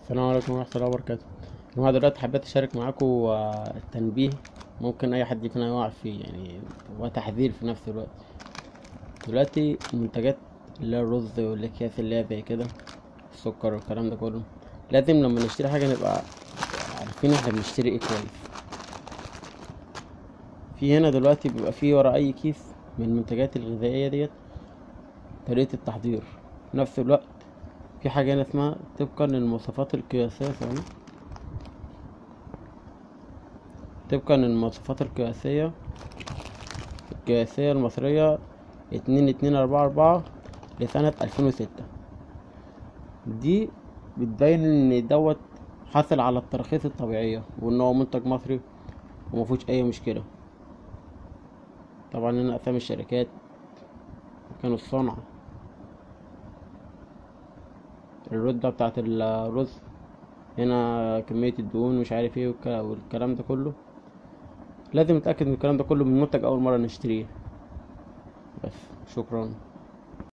السلام عليكم ورحمة الله وبركاته أنا دلوقتي حبيت أشارك معاكم آه، تنبيه ممكن أي حد فينا يقع فيه يعني وتحذير في نفس الوقت دلوقتي المنتجات اللي هي الرز والأكياس اللي هي زي كده السكر والكلام ده كله لازم لما نشتري حاجة نبقى عارفين احنا بنشتري ايه كويس في هنا دلوقتي بيبقى في ورا أي كيس من المنتجات الغذائية ديت طريقة التحضير في نفس الوقت في حاجة هنا اسمها طبقا للمواصفات القياسية ثواني طبقا للمواصفات القياسية القياسية المصرية اتنين اتنين أربعة أربعة لسنة ألفين وستة دي بتبين إن دوت حصل على التراخيص الطبيعية وإن هو منتج مصري ومفيهوش أي مشكلة طبعا هنا أسامي الشركات مكان الصنع الردة بتاعت الرز هنا كمية الدهون مش عارف ايه والك- والكلام ده كله لازم نتأكد من الكلام ده كله من المنتج أول مرة نشتريه بس شكرا